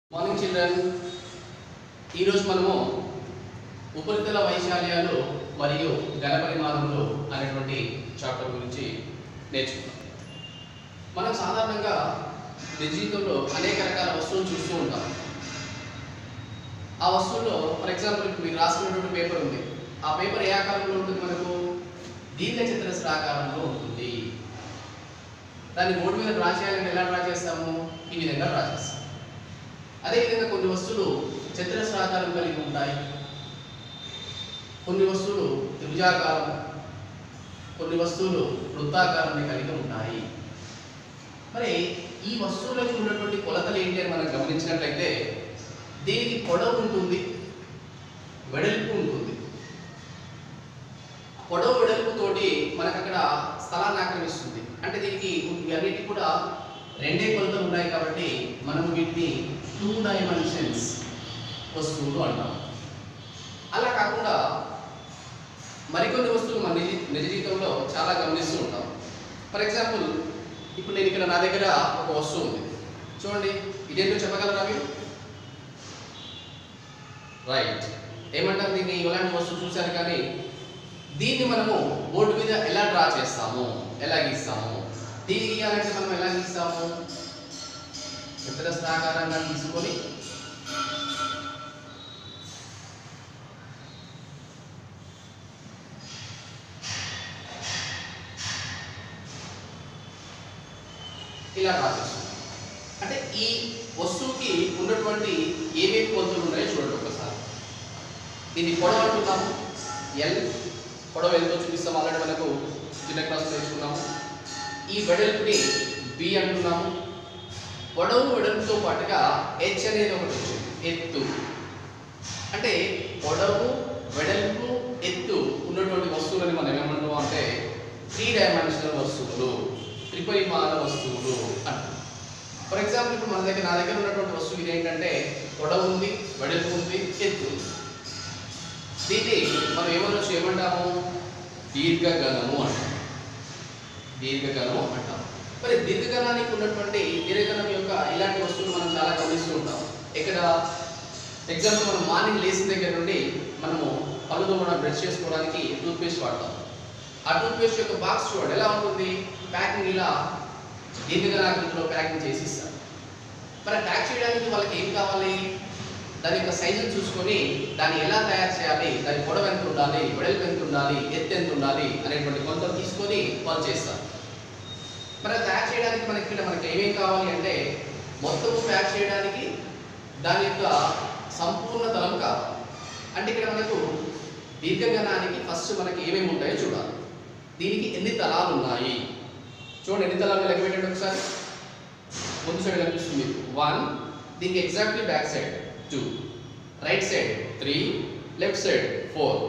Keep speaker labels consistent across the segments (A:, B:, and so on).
A: Morning children ఈరోజు మనము ఉపరితల వైశాల్యాలు మరియు ఘన పరిమాణములు అనేటువంటి చాప్టర్ గురించి నేర్చుకున్నాం మనం సాధారణంగా నిజ జీవితంలో అనేక రకాల వస్తువులు చూస్తూ ఉంటాం ఆ వస్తువుల్లో ఫర్ ఎగ్జాంపుల్ ఇప్పుడు మీరు రాసుకున్నటువంటి పేపర్ ఉంది ఆ పేపర్ ఏ ఆకారంలో ఉంటుంది మనకు దీర్ఘ చతురస్ర ఆకారంలో ఉంటుంది దాన్ని బోర్డు మీద డ్రా చేయాలంటే ఎలా డ్రా చేస్తాము ఈ విధంగా డ్రా చేస్తాం అదేవిధంగా కొన్ని వస్తువులు చతురస్రాకారం కలిగి ఉంటాయి కొన్ని వస్తువులు త్రిభుజాకారం కొన్ని వస్తువులు వృత్తాకారాన్ని కలిగి ఉంటాయి మరి ఈ వస్తువులకు ఉన్నటువంటి కొలతలు ఏంటి అని మనం గమనించినట్లయితే దీనికి పొడవు ఉంటుంది వెడల్పు ఉంటుంది పొడవు వెడల్పుతోటి మనకు అక్కడ స్థలాన్ని ఆక్రమిస్తుంది అంటే దీనికి ఇవన్నిటి కూడా రెండే కొలతలు ఉన్నాయి కాబట్టి మనం వీటిని టూ డైమెన్షన్స్ వస్తువులు అంటాం అలా కాకుండా మరికొన్ని వస్తువులు మన నిజ నిజ జీవితంలో చాలా గమనిస్తూ ఉంటాం ఫర్ ఎగ్జాంపుల్ ఇప్పుడు నేను ఇక్కడ నా దగ్గర ఒక వస్తువు ఉంది చూడండి ఇదేంటో చెప్పగలరా మీరు రైట్ ఏమంటాం దీన్ని ఇలాంటి వస్తువు చూశారు కానీ దీన్ని మనము బోర్డు మీద ఎలా డ్రా చేస్తాము ఎలా గీస్తాము దీన్ని గీయాలంటే మనం ఎలా గీస్తాము చతురస్రాకారంగా తీసుకొని ఇలా డ్రా చేస్తాం అంటే ఈ వస్తువుకి ఉన్నటువంటి ఏమేమి కొలతలు ఉన్నాయో చూడండి ఒకసారి దీన్ని పొడవు అంటున్నాము ఎల్ పొడవు ఎంతో చూపిస్తాం ఆల్రెడీ మనకు చిన్న క్లాస్ నేర్చుకున్నాము ఈ వెడల్పుని బి అంటున్నాము పొడవు వెడల్పుతో పాటుగా హెచ్ అనేది ఒకటి వచ్చింది ఎత్తు అంటే పొడవు వెడల్పు ఎత్తు ఉన్నటువంటి వస్తువులని మనం ఏమంటాం అంటే త్రీ డైమెన్షనల్ వస్తువులు త్రిపరిమాణ వస్తువులు అంటాం ఫర్ ఎగ్జాంపుల్ ఇప్పుడు మన దగ్గర నా దగ్గర ఉన్నటువంటి వస్తువు ఇది ఏంటంటే పొడవు ఉంది వెడల్పు ఉంది ఎత్తు ఉంది దీన్ని మనం ఏమనొచ్చు ఏమంటాము దీర్ఘగణము అంటాం దీర్ఘగణము అంటాం మరి దీర్ఘగణానికి ఉన్నటువంటి దీర్ఘగణం యొక్క ఇలాంటి వస్తువులు మనం చాలా గమనిస్తూ ఉంటాం ఇక్కడ ఎగ్జాంపుల్ మనం మార్నింగ్ లేచిన దగ్గర నుండి మనము పళ్ళు తోమడం బ్రష్ చేసుకోవడానికి టూత్ పేస్ట్ వాడతాం ఆ టూత్ పేస్ట్ యొక్క బాక్స్ చూడండి ఎలా ఉంటుంది ప్యాకింగ్ ఇలా దీర్ఘగణాకృతిలో ప్యాకింగ్ చేసి ఇస్తారు మరి ప్యాక్ చేయడానికి వాళ్ళకి ఏం కావాలి దాని యొక్క సైజును చూసుకొని దాన్ని ఎలా తయారు చేయాలి దాని పొడవు ఎంత ఉండాలి వెడల్పు ఎంత ఉండాలి ఎత్తు ఎంత ఉండాలి అనేటువంటి కొలతలు తీసుకొని వాళ్ళు చేస్తారు మరి అది తయారు చేయడానికి మనకి ఇక్కడ మనకి ఏమేం కావాలి అంటే మొత్తము ప్యాక్ చేయడానికి దాని యొక్క సంపూర్ణ తలం కావాలి అంటే ఇక్కడ మనకు దీర్ఘగణానికి ఫస్ట్ మనకి ఏమేమి ఉంటాయో చూడాలి దీనికి ఎన్ని తలాలు ఉన్నాయి చూడండి ఎన్ని తలాలు లెక్క పెట్టండి ఒకసారి ముందు సైడ్ కనిపిస్తుంది వన్ దీనికి exactly back side two right side three left side four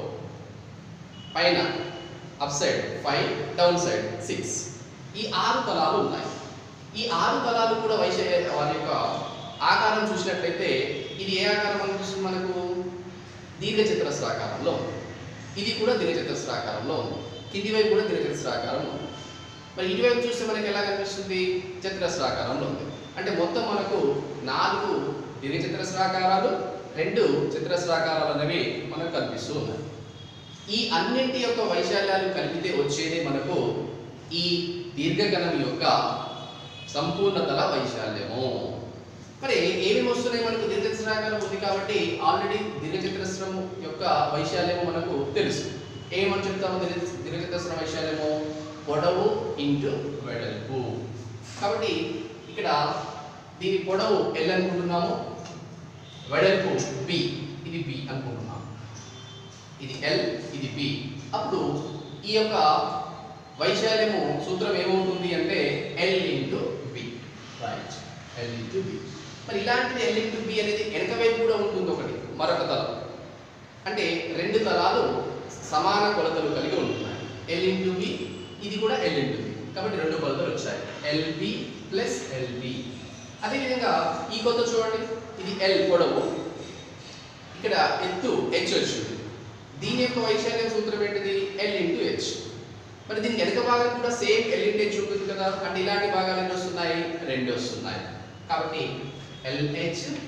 A: పైన up side five down side six ఈ ఆరు తలాలు ఉన్నాయి ఈ ఆరు తలాలు కూడా వైశ వారి యొక్క ఆకారం చూసినట్లయితే ఇది ఏ ఆకారం అనిపిస్తుంది మనకు దీర్ఘ చతురస్రాకారంలో ఉంది. ఇది కూడా దీర్ఘ చతురస్రాకారంలో ఉంది కింది వైపు కూడా దీర్ఘ చతురస్రాకారం ఉంది మరి ఇటువైపు చూస్తే మనకి ఎలా కనిపిస్తుంది చతురస్రాకారంలో ఉంది అంటే మొత్తం మనకు నాలుగు దీర్ఘ చతురస్రాకారాలు రెండు చతురస్రాకారాలు అనేవి మనకు కనిపిస్తూ ఉన్నాయి ఈ అన్నింటి యొక్క వైశాల్యాలు కలిపితే వచ్చేది మనకు ఈ దీర్ఘగణం యొక్క సంపూర్ణతల వైశాల్యము మరి ఏమేమి వస్తున్నాయి మనకు దీర్ఘచతురాకారం ఉంది కాబట్టి ఆల్రెడీ దీర్ఘచతురస్రం యొక్క వైశాల్యము మనకు తెలుసు ఏమని చెప్తాము దీర్ఘ దీర్ఘచతురస్రం వైశాల్యము పొడవు ఇంటూ వెడల్పు కాబట్టి ఇక్కడ దీని పొడవు ఎల్ అనుకుంటున్నాము వెడల్పు బి ఇది బి అనుకుంటున్నాము ఇది ఎల్ ఇది బి అప్పుడు ఈ యొక్క వైశాల్యము సూత్రం ఏమవుతుంది అంటే L into B right L into B మరి ఇలాంటిది ఎల్ ఇంటూ బి అనేది వెనక వైపు కూడా ఉంటుంది ఒకటి మరొక తలం అంటే రెండు తలాలు సమాన కొలతలు కలిగి ఉంటున్నాయి ఎల్ ఇంటూ బి ఇది కూడా ఎల్ ఇంటూ బి కాబట్టి రెండు కొలతలు వచ్చాయి ఎల్బి ప్లస్ ఎల్బి అదేవిధంగా ఈ కొలత చూడండి ఇది ఎల్ పొడవు ఇక్కడ ఎత్తు హెచ్ వచ్చింది దీని యొక్క వైశాల్యం సూత్రం ఏంటిది ఎల్ ఇంటూ హెచ్ మరి దీని వెనక భాగం కూడా సేమ్ ఎల్ ఇంటూ హెచ్ ఉంటుంది కదా అంటే ఇలాంటి భాగాలు ఎన్ని వస్తున్నాయి రెండు వస్తున్నాయి కాబట్టి ఎల్హెచ్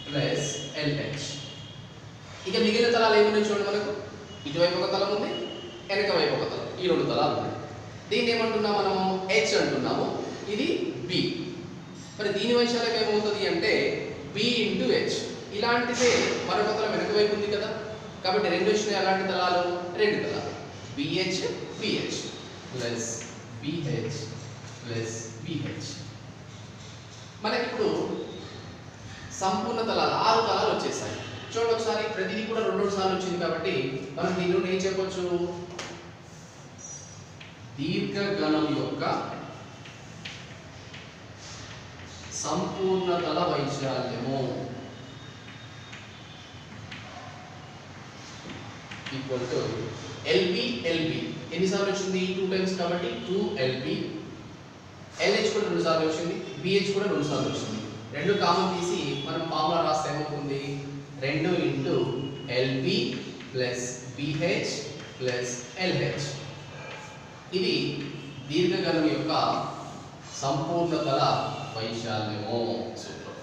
A: ప్లస్ ఎల్హెచ్ ఇక మిగిలిన తలాలు ఏమున్నాయి చూడండి మనకు ఇటువైపు ఒక తలం ఉంది వెనక వైపు ఒక తలం ఈ రెండు తలాలు ఉన్నాయి దీన్ని ఏమంటున్నాం మనము హెచ్ అంటున్నాము ఇది బి మరి దీని వైశాల్యం ఏమవుతుంది అంటే బి ఇంటూ హెచ్ ఇలాంటిదే మరొక తలం వెనక వైపు ఉంది కదా కాబట్టి రెండు వచ్చినాయి అలాంటి తలాలు రెండు తలాలు BH BH plus BH plus BH మనకి ఇప్పుడు సంపూర్ణ తలాలు ఆరు తలాలు వచ్చేసాయి చూడండి ఒకసారి ప్రతిదీ కూడా రెండు రెండు సార్లు వచ్చింది కాబట్టి మనం దీని నుండి ఏం చెప్పొచ్చు దీర్ఘగణం యొక్క సంపూర్ణ తల వైశాల్యము ఈక్వల్ టు ఎల్బి ఎల్బి ఎన్నిసార్లు వచ్చింది టూ టైమ్స్ కాబట్టి టూ ఎల్బి ఎల్హెచ్ కూడా రెండు సార్లు వచ్చింది బిహెచ్ కూడా రెండు సార్లు వచ్చింది రెండు కామన్ తీసి మనం ఫార్ములా రాస్తే ఏమవుతుంది రెండు into LB plus BH plus LH ఇది దీర్ఘగణం యొక్క సంపూర్ణతల వైశాల్యము సూత్రం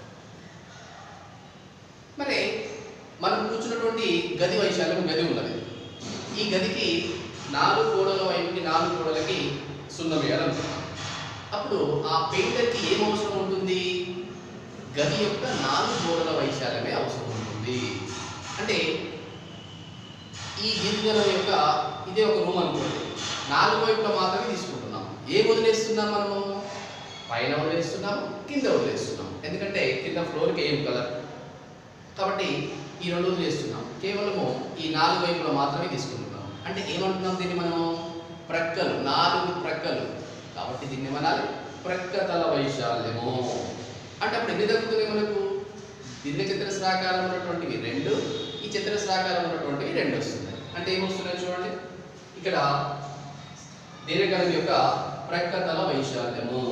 A: మరి మనం కూర్చున్నటువంటి గది వైశాల్యం గది ఉన్నది ఈ గదికి నాలుగు గోడల వైపుకి నాలుగు గోడలకి సున్నం వేయాలనుకున్నాం అప్పుడు ఆ పెయింటర్కి ఏం అవసరం ఉంటుంది గది యొక్క నాలుగు గోడల వైశాల్యమే అవసరం ఉంటుంది అంటే ఈ గిరిజనం యొక్క ఇదే ఒక రూమ్ అనుకోండి నాలుగు వైపులా మాత్రమే తీసుకుంటున్నాం ఏ వదిలేస్తున్నాం మనము పైన వదిలేస్తున్నాము కింద వదిలేస్తున్నాం ఎందుకంటే కింద ఫ్లోర్కి ఏం కలర్ కాబట్టి ఈ రెండు వదిలేస్తున్నాం కేవలము ఈ నాలుగు వైపులా మాత్రమే తీసుకుంటున్నాం అంటే ఏమంటున్నాం దీన్ని మనము ప్రక్కలు నాలుగు ప్రక్కలు కాబట్టి దీన్ని ఏమనాలి ప్రక్కతల వైశాల్యము అంటే అప్పుడు ఎన్ని తగ్గుతున్నాయి మనకు దీర్ఘ చతురస్రాకారం ఉన్నటువంటివి రెండు ఈ చతురస్రాకారం ఉన్నటువంటివి రెండు వస్తున్నాయి అంటే ఏమొస్తున్నాయి చూడండి ఇక్కడ దీర్ఘగణం యొక్క ప్రక్కతల వైశాల్యము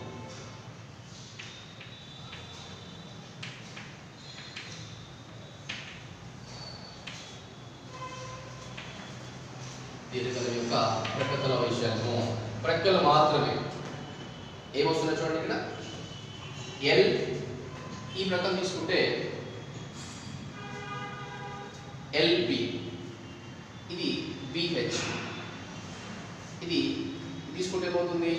A: దీర్ఘగణం యొక్క ప్రక్కతల వైశాల్యము ప్రక్కలు మాత్రమే ఏమొస్తున్నాయి చూడండి ఇక్కడ ఎల్ ఈ ప్రక్కన తీసుకుంటే ఎల్బి ఇది బిహెచ్ ఇది తీసుకుంటే ఏమవుతుంది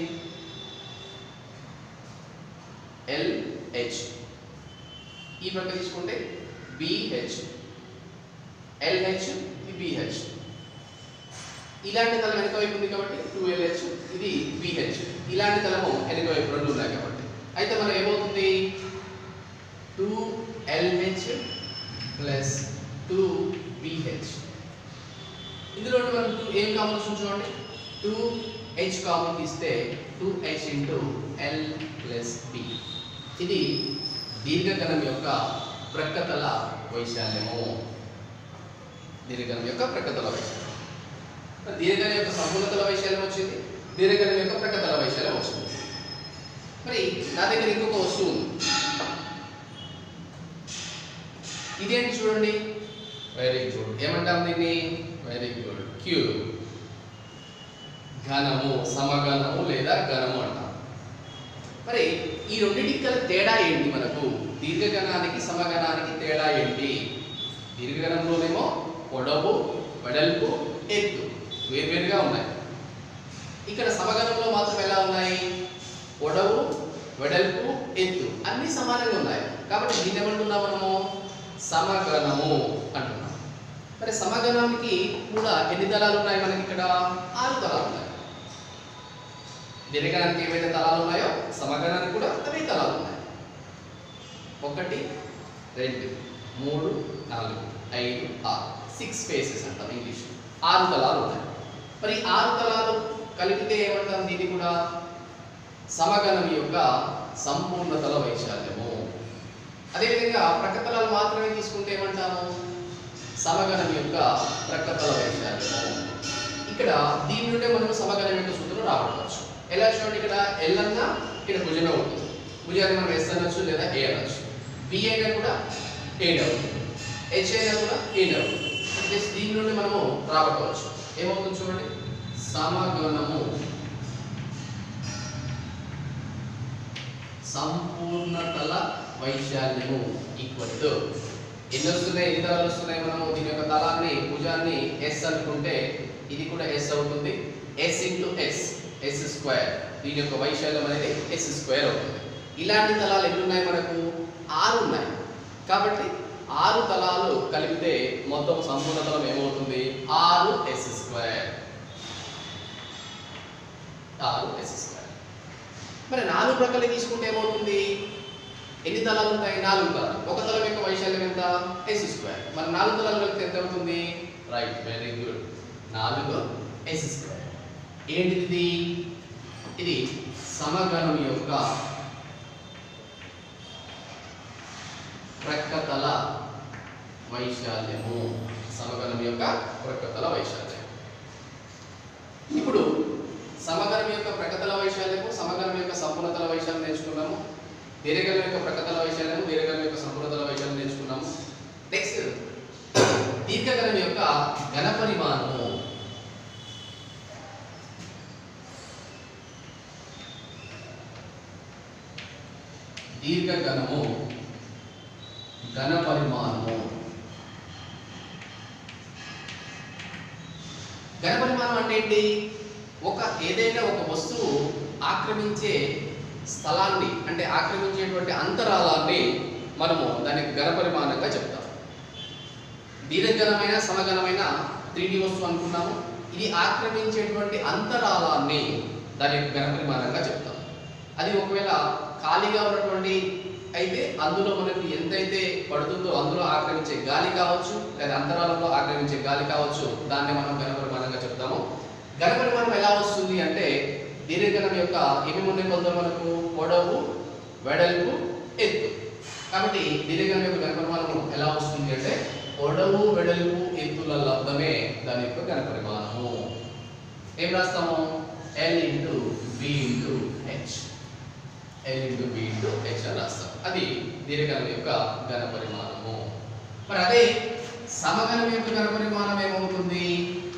A: ఎల్హెచ్ ఈ ప్రక్క తీసుకుంటే బిహెచ్ ఎల్హెచ్ ఇది బిహెచ్ ఇలాంటి తలం వెనక వైపు ఉంది కాబట్టి టూ ఎల్హెచ్ ఇది బిహెచ్ ఇలాంటి తలము వెనక వైపు రెండు ఉన్నాయి కాబట్టి అయితే మనం ఏమవుతుంది two LH plus two BH ఇందులో మనం టూ ఏం కామన్ వస్తుంది చూడండి టూ హెచ్ కామన్ తీస్తే two H into L plus B ఇది దీర్ఘగణం యొక్క ప్రక్కతల వైశాల్యము దీర్ఘగణం యొక్క ప్రక్కతల వైశాల్యం మరి దీర్ఘగణం యొక్క సంపూర్ణతల వైశాల్యం వచ్చింది దీర్ఘగణం యొక్క ప్రక్కతల వైశాల్యం వచ్చింది మరి నా దగ్గర ఇంకొక వస్తువు ఉంది ఇదేంటి చూడండి వెరీ గుడ్ ఏమంటాం దీన్ని వెరీ గుడ్ క్యూ ఘనము సమఘనము లేదా ఘనము అంటాం మరి ఈ రెండింటికి గల తేడా ఏంటి మనకు దీర్ఘగణానికి సమగణానికి తేడా ఏంటి దీర్ఘగణంలోనేమో పొడవు వెడల్పు ఎత్తు వేర్వేరుగా ఉన్నాయి ఇక్కడ సమగణంలో మాత్రం ఎలా ఉన్నాయి పొడవు వెడల్పు ఎత్తు అన్ని సమానంగా ఉన్నాయి కాబట్టి దీన్ని ఏమంటున్నాం మనము సమగణము అంటున్నాం మరి సమగణానికి కూడా ఎన్ని తలాలు ఉన్నాయి మనకి ఇక్కడ ఆరు తలాలు ఉన్నాయి దీర్ఘగణానికి ఏవైతే తలాలు ఉన్నాయో సమగణానికి కూడా అవే తలాలు ఉన్నాయి ఒకటి రెండు మూడు నాలుగు ఐదు ఆరు సిక్స్ ఫేసెస్ అంటాం ఇంగ్లీష్ ఆరు తలాలు ఉన్నాయి మరి ఆరు తలాలు కలిపితే ఏమంటాం దీన్ని కూడా సమగణం యొక్క సంపూర్ణతల వైశాల్యము అదేవిధంగా ప్రక్కతలాలు మాత్రమే తీసుకుంటే ఏమంటాము సమగణం యొక్క ప్రక్కతల వైశాల్యము ఇక్కడ దీని నుండే మనం సమగణం యొక్క సూత్రం రాబట్టవచ్చు ఎలా చూడండి ఇక్కడ ఎల్ అన్నా ఇక్కడ భుజమే ఉంటుంది భుజాన్ని మనం ఎస్ అనొచ్చు లేదా ఏ అనొచ్చు బి అయినా కూడా ఏ అవుతుంది హెచ్ అయినా కూడా ఏ అవుతుంది జస్ట్ దీని నుండి మనము రాబట్టవచ్చు ఏమవుతుంది చూడండి సమగణము సంపూర్ణతల వైశాల్యము ఈక్వల్ టు ఎన్ని వస్తున్నాయి ఎన్ని తలాలు వస్తున్నాయి మనము దీని యొక్క తలాన్ని భుజాన్ని ఎస్ అనుకుంటే ఇది కూడా ఎస్ అవుతుంది S into S S square దీని యొక్క వైశాల్యం అనేది ఎస్ స్క్వేర్ అవుతుంది ఇలాంటి తలాలు ఎన్ని ఉన్నాయి మనకు ఆరు ఉన్నాయి కాబట్టి ఆరు తలాలు కలిపితే మొత్తం సంపూర్ణ తలం ఏమవుతుంది ఆరు ఎస్ స్క్వేర్ ఆరు ఎస్ స్క్వేర్ మరి నాలుగు ప్రక్కలు తీసుకుంటే ఏమవుతుంది ఎన్ని తలాలు ఉంటాయి నాలుగు తలాలు ఒక తలం యొక్క వైశాల్యం ఎంత ఎస్ స్క్వేర్ మరి నాలుగు తలాలు కలిపితే ఎంత అవుతుంది రైట్ వెరీ గుడ్ నాలుగు ఎస్ స్క్వేర్ ఏంటిది ఇది? ఇది సమగణం యొక్క ప్రక్కతల వైశాల్యము సమగణం యొక్క ప్రక్కతల వైశాల్యం ఇప్పుడు సమగణం యొక్క ప్రకతల వైశాల్యము సమగణం యొక్క సంపూర్ణతల వైశాల్యం నేర్చుకున్నాము దీర్ఘగణం యొక్క ప్రకతల వైశాల్యము దీర్ఘగణం యొక్క సంపూర్ణతల వైశాల్యం నేర్చుకున్నాము నెక్స్ట్ దీర్ఘగణం యొక్క ఘన పరిమాణము దీర్ఘగణము ఘన పరిమాణము ఘన పరిమాణం అంటే ఏంటి ఒక ఏదైనా ఒక వస్తువు ఆక్రమించే స్థలాన్ని అంటే ఆక్రమించేటువంటి అంతరాలాన్ని మనము దానికి ఘన పరిమాణంగా చెప్తాం దీర్ఘఘనమైన సమఘనమైన త్రీ వస్తువు అనుకున్నాము ఇది ఆక్రమించేటువంటి అంతరాలాన్ని దాని యొక్క ఘన పరిమాణంగా చెప్తాం అది ఒకవేళ ఖాళీగా ఉన్నటువంటి అయితే అందులో మనకు ఎంతైతే పడుతుందో అందులో ఆక్రమించే గాలి కావచ్చు లేదా అంతరాలంలో ఆక్రమించే గాలి కావచ్చు దాన్ని మనం ఘన పరిమాణంగా చెప్తాము ఘన పరిమాణం ఎలా వస్తుంది అంటే దీర్ఘగణం యొక్క ఏమేమి ఉన్నాయి కొంత మనకు పొడవు వెడల్పు ఎత్తు కాబట్టి దీర్ఘగణం యొక్క ఘన పరిమాణం ఎలా వస్తుంది అంటే పొడవు వెడల్పు ఎత్తుల లబ్ధమే దాని యొక్క ఘన పరిమాణము ఏం రాస్తాము L into B into H L into B into H అని రాస్తాం అది దీర్ఘగణం యొక్క ఘన పరిమాణము మరి అదే సమగణం యొక్క ఘన పరిమాణం ఏమవుతుంది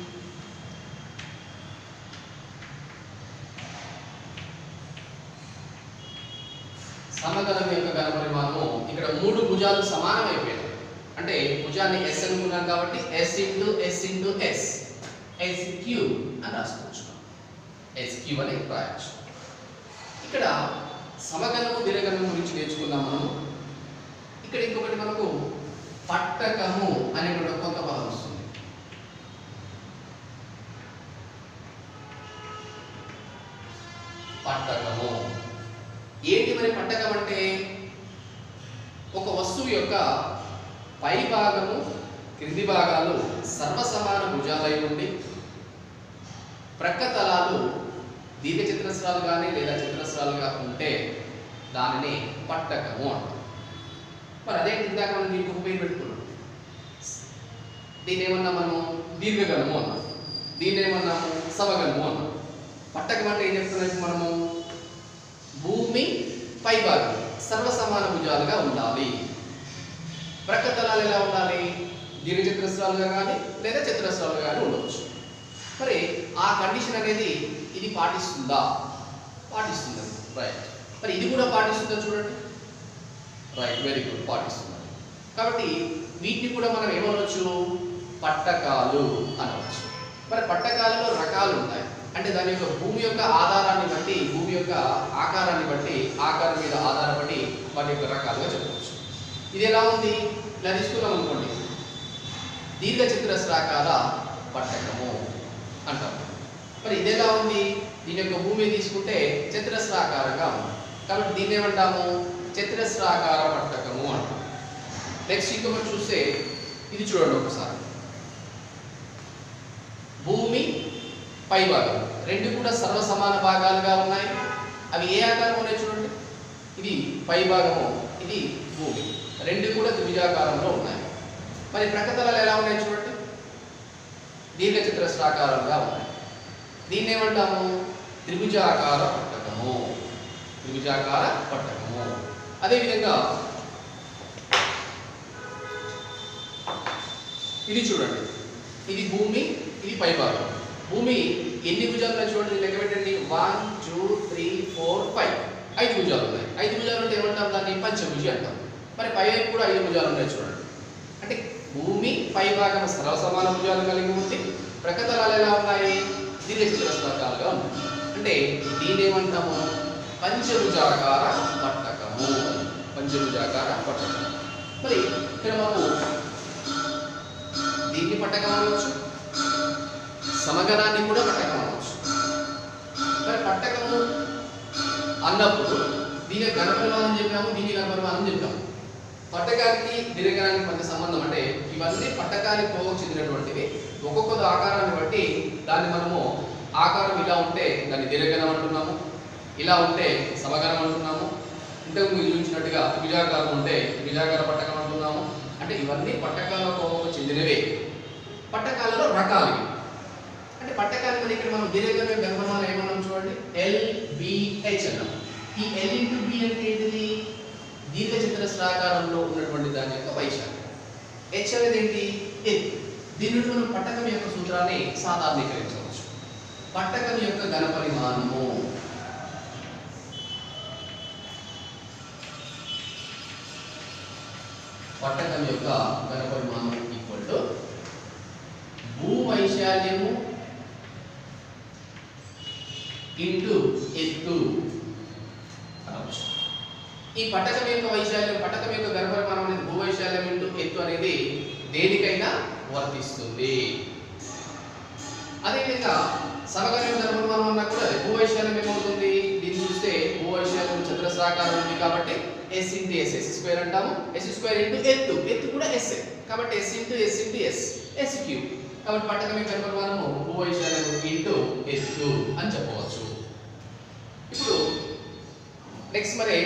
A: సమగణం యొక్క ఘన పరిమాణము ఇక్కడ మూడు భుజాలు సమానమైపోయాయి అంటే భుజాన్ని ఎస్ అనుకున్నాం కాబట్టి S into S into S S cube అని రాసుకోవచ్చు ఎస్ క్యూ అని రాయొచ్చు ఇక్కడ సమగణము దీర్ఘగణము గురించి నేర్చుకున్నాం మనము ఇక్కడ ఇంకొకటి మనకు పట్టకము అనేటువంటి ఒక కొత్త పదం వస్తుంది పట్టకము ఏంటి మరి పట్టకం అంటే ఒక వస్తువు యొక్క పై భాగము క్రింది భాగాలు సర్వసమాన భుజాలై ఉండి ప్రక్క తలాలు దీర్ఘ చతురస్రాలు కానీ లేదా చతురస్రాలుగా ఉంటే దానిని పట్టకము అంటారు మరి అదే ఇందాక మనం దీనికి ఒక పేరు పెట్టుకున్నాం దీన్ని ఏమన్నా మనం దీర్ఘగణము అన్నాం దీన్ని ఏమన్నాము సమగణము అన్నాం పట్టకం అంటే ఏం చెప్తున్నాం ఇప్పుడు మనము భూమి పైభాగం సర్వసమాన భుజాలుగా ఉండాలి ప్రక్క తలాలు ఎలా ఉండాలి దీర్ఘ చతురస్రాలుగా కానీ లేదా చతురస్రాలుగా కానీ ఉండవచ్చు మరి ఆ కండిషన్ అనేది ఇది పాటిస్తుందా పాటిస్తుంది రైట్ మరి ఇది కూడా పాటిస్తుందా చూడండి రైట్ వెరీ గుడ్ పాటిస్తుంది కాబట్టి వీటిని కూడా మనం ఏమనవచ్చు పట్టకాలు అనవచ్చు మరి పట్టకాలలో రకాలు ఉంటాయి అంటే దాని యొక్క భూమి యొక్క ఆధారాన్ని బట్టి భూమి యొక్క ఆకారాన్ని బట్టి ఆకారం మీద ఆధారపడి వాటి యొక్క రకాలుగా చెప్పవచ్చు ఇది ఎలా ఉంది ఇలా తీసుకున్నాం అనుకోండి దీర్ఘ చతురస్రాకార పట్టకము అంటాం మరి ఇది ఎలా ఉంది దీని యొక్క భూమి తీసుకుంటే చతురస్రాకారంగా ఉంది కాబట్టి దీన్ని ఏమంటాము చతురస్రాకార పట్టకము అంటాం నెక్స్ట్ ఇంకొకటి చూస్తే ఇది చూడండి ఒకసారి భూమి పై భాగం రెండు కూడా సర్వ సమాన భాగాలుగా ఉన్నాయి అవి ఏ ఆకారం ఉన్నాయి చూడండి ఇది పై భాగము ఇది భూమి రెండు కూడా త్రిభుజాకారంలో ఉన్నాయి మరి ప్రక్కతలాలు ఎలా ఉన్నాయి చూడండి దీర్ఘ చతురస్రాకారంగా ఉన్నాయి దీన్ని ఏమంటాము త్రిభుజాకార పట్టకము త్రిభుజాకార పట్టకము అదేవిధంగా ఇది చూడండి ఇది భూమి ఇది పైభాగం భూమి ఎన్ని భుజాలు ఉన్నాయి చూడండి లెక్క పెట్టండి one two three four five ఐదు భుజాలు ఉన్నాయి ఐదు భుజాలు ఉంటే ఏమంటాం దాన్ని పంచభుజి అంటాం మరి పై వైపు కూడా ఐదు భుజాలు ఉన్నాయి చూడండి అంటే భూమి పై భాగం సరళ సమాన భుజాలు కలిగి ఉంది ప్రకతలాలు ఎలా ఉన్నాయి దీర్ఘచతురస్రాకాలుగా ఉన్నాయి అంటే దీని ఏమంటాము పంచభుజాకార పట్టకము పంచభుజాకార పట్టకం మరి ఇక్కడ మనము దీన్ని పట్టకం అనవచ్చు సమగణాన్ని కూడా పట్టకం అనవచ్చు మరి పట్టకము అన్నప్పుడు దీని గణపరిమాణం చెప్పాము దీని గణపరిమాణం చెప్పాము పట్టకానికి దీర్ఘానికి మధ్య సంబంధం అంటే ఇవన్నీ పట్టకానికి పోవకు చెందినటువంటివి ఒక్కొక్క ఆకారాన్ని బట్టి దాన్ని మనము ఆకారం ఇలా ఉంటే దాన్ని దీర్ఘగణం అంటున్నాము ఇలా ఉంటే సమగణం అంటున్నాము ఇంతకు మీరు చూసినట్టుగా త్రిభుజాకారం ఉంటే త్రిభుజాకార పట్టకం అంటున్నాము అంటే ఇవన్నీ పట్టకాల కోవకు చెందినవే పట్టకాలలో రకాలు ఇవి. అంటే పట్టకాలు మరి ఇక్కడ మనం దీర్ఘగణ గణపరిమాణం ఏమన్నాం చూడండి ఎల్ బిహెచ్ అన్నాం ఈ ఎల్ ఇంటూ బి అంటే ఏంటిది దీర్ఘ చతురస్రాకారంలో ఉన్నటువంటి దాని యొక్క వైశాల్యం హెచ్ అనేది ఏంటి ఎత్తు దీని నుండి మనం పట్టకం యొక్క సూత్రాన్ని సాధారణీకరించవచ్చు పట్టకం యొక్క ఘనపరిమాణము పట్టకం యొక్క ఘనపరిమాణం ఈక్వల్ టు భూ వైశాల్యము ఇంటూ ఎత్తు అనవచ్చు ఈ పట్టకం యొక్క వైశాల్యం పట్టకం యొక్క ఘనపరిమాణం అనేది భూ వైశాల్యం ఇంటూ ఎత్తు అనేది దేనికైనా వర్తిస్తుంది అదేవిధంగా సమగణం ఘనపరిమాణం అన్నా కూడా అదే భూ వైశాల్యం ఏమవుతుంది దీన్ని చూస్తే భూ వైశాల్యం చతురస్రాకారం ఉంది కాబట్టి S into S S square అంటాము ఎస్ స్క్వేర్ ఇంటూ ఎత్తు ఎత్తు కూడా ఎస్ కాబట్టి S into S into S S cube కాబట్టి పట్టకం యొక్క ఘనపరిమాణము భూ వైశాల్యం ఇంటూ ఎత్తు అని చెప్పవచ్చు ఇప్పుడు నెక్స్ట్ మరి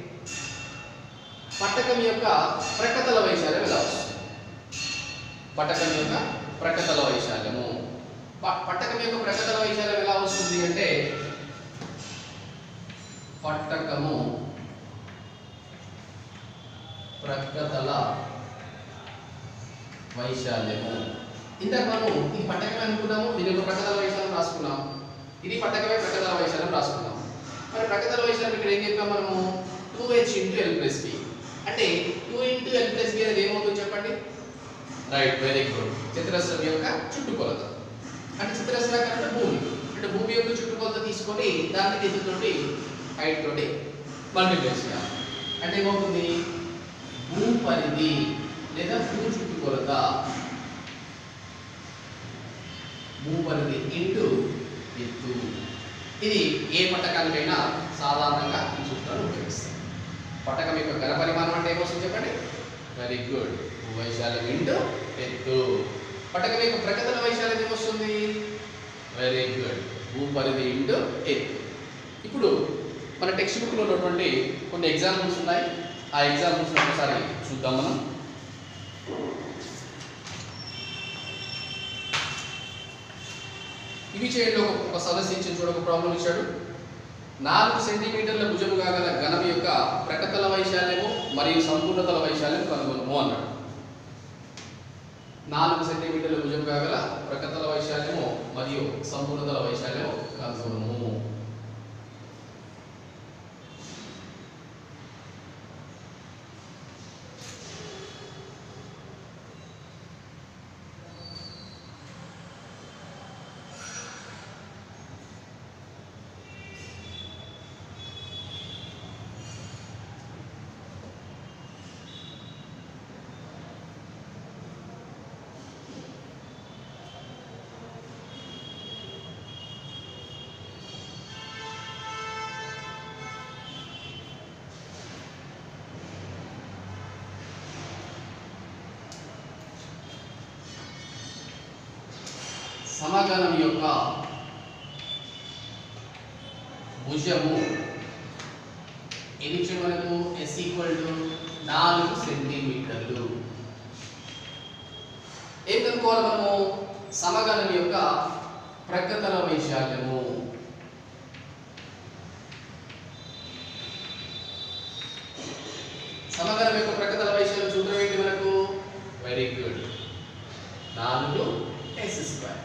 A: పట్టకం యొక్క ప్రకతల వైశాల్యం ఎలా వస్తుంది పట్టకం యొక్క ప్రకతల వైశాల్యము ప- పట్టకం యొక్క ప్రకతల వైశాల్యం ఎలా వస్తుంది అంటే పట్టకము ప్రకతల వైశాల్యము ఇంతకు మనము ఇది పట్టకమే అనుకున్నాము దీని యొక్క ప్రకతల వైశాల్యం రాసుకున్నాం ఇది పట్టకమే ప్రకతల వైశాల్యం రాసుకున్నాం మరి ప్రకతల వైశాల్యం ఇక్కడ ఏం చెప్పాం మనము two H into L plus B అంటే two into L plus B అనేది ఏమవుతుంది చెప్పండి రైట్ వెరీ గుడ్ చతురస్రం యొక్క చుట్టుకొలత అంటే చతురస్రాకారం అంటే భూమి అంటే భూమి యొక్క చుట్టుకొలత తీసుకొని దాన్ని ఎత్తుతోటి హైట్ తోటి మల్టిప్లై చేయాలి అంటే ఏమవుతుంది భూ పరిధి లేదా భూ చుట్టుకొలత భూ పరిధి ఇంటూ ఎత్తు ఇది ఏ పట్టకానికైనా సాధారణంగా ఈ సూత్రాన్ని ఉపయోగిస్తాం పట్టకం యొక్క ఘన పరిమాణం అంటే ఏమొస్తుంది చెప్పండి వెరీ గుడ్ వైశాల్యం ఇంటూ ఎత్తు పట్టకం యొక్క ప్రకటన వైశాల్యం ఏమొస్తుంది వెరీ గుడ్ భూపరిధి ఇంటూ ఎత్తు ఇప్పుడు మన టెక్స్ట్ బుక్లో ఉన్నటువంటి కొన్ని ఎగ్జాంపుల్స్ ఉన్నాయి ఆ ఎగ్జాంపుల్స్ ఒకసారి చూద్దాం మనం ఇవి చేయండి ఒక ఒక సమస్య ఇచ్చిన చూడ ఒక ప్రాబ్లం ఇచ్చాడు నాలుగు సెంటీమీటర్ల భుజము కాగల ఘనం యొక్క ప్రకతల వైశాల్యము మరియు సంపూర్ణతల వైశాల్యం కనుగొనము అన్నాడు నాలుగు సెంటీమీటర్ల భుజం కాగల ప్రకతల వైశాల్యము మరియు సంపూర్ణతల వైశాల్యము కనుగొనము సమగణం యొక్క భుజము ఎన్ని ఇచ్చాడు మనకు ఎస్ ఈక్వల్ టు నాలుగు సెంటీమీటర్లు ఏం కనుక్కోవాలి మనము సమగణం యొక్క ప్రకతల వైశాల్యము సమగణం యొక్క ప్రకతల వైశాల్యం సూత్రం ఏంటి మనకు వెరీ గుడ్ నాలుగు ఎస్ స్క్వేర్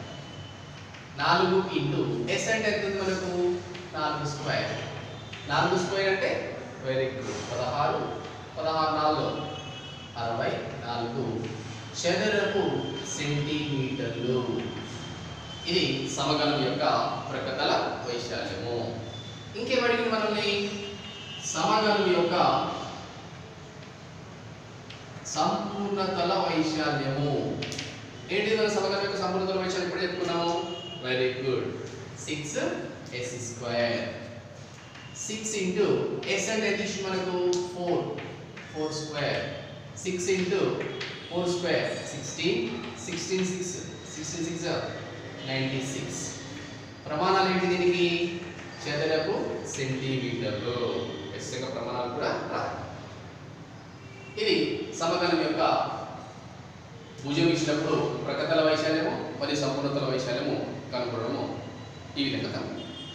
A: నాలుగు ఇంటూ ఎస్ అంటే ఎంత ఉంది మనకు నాలుగు స్క్వేర్ నాలుగు స్క్వేర్ అంటే వెరీ గుడ్ పదహారు పదహారు నాలుగు అరవై నాలుగు చదరపు సెంటీమీటర్లు ఇది సమగలం యొక్క ప్రకతల వైశాల్యము ఇంకేమడిగింది మనల్ని సమగలం యొక్క సంపూర్ణతల వైశాల్యము ఏంటి మన సమగలం యొక్క సంపూర్ణతల వైశాల్యం ఎప్పుడు చెప్పుకున్నాము very good six yes square six into S అంటే ఎంత ఇచ్చింది మనకు four four square six into four square sixteen sixteen six sixteen six ninety six ప్రమాణాలు ఏంటి దీనికి చదరపు సెంటీమీటర్లు ఎస్ యొక్క ప్రమాణాలు కూడా రా ఇది సమగలం యొక్క భుజం ఇచ్చినప్పుడు ప్రకతల వైశాల్యము మరియు సంపూర్ణతల వైశాల్యము కనుగొనడము ఈ విధంగా కనుగొనడం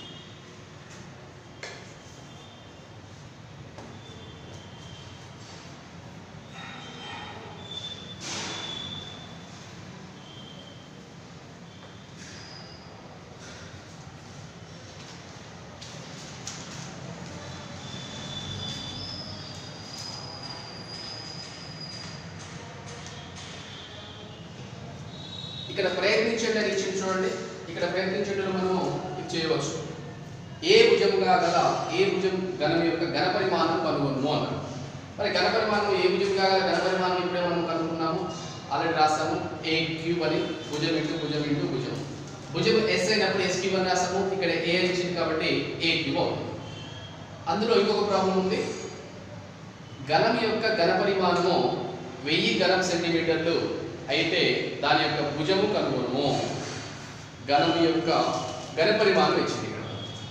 A: ఇక్కడ ప్రయత్నించండి అని ఇచ్చింది చూడండి ఇక్కడ ప్రయత్నించండి మనము ఇది చేయవచ్చు ఏ భుజముగా గల ఏ భుజం ఘనం యొక్క ఘన పరిమాణం కనుగొను అన్నాడు మరి ఘన పరిమాణం ఏ భుజంగా గల ఘన పరిమాణం ఇప్పుడే మనం కనుక్కున్నాము ఆల్రెడీ రాసాము ఏ క్యూబ్ అని భుజం ఇంటూ భుజం ఇంటూ భుజం భుజం ఎస్ అయినప్పుడు ఎస్ క్యూబ్ అని రాసాము ఇక్కడ ఏ అని ఇచ్చింది కాబట్టి ఏ క్యూబ్ అవుతుంది అందులో ఇంకొక ప్రాబ్లం ఉంది ఘనం యొక్క ఘన పరిమాణము వెయ్యి ఘనం సెంటీమీటర్లు అయితే దాని యొక్క భుజము కనుగొనము ఘనం యొక్క ఘన పరిమాణం ఇచ్చింది ఇక్కడ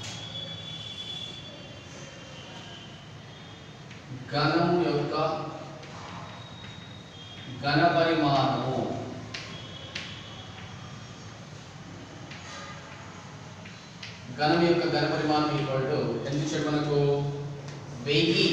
A: ఘనము యొక్క ఘన పరిమాణము ఘనం యొక్క ఘన పరిమాణం ఈక్వల్ టు ఎంత ఇచ్చాడు మనకు వెయ్యి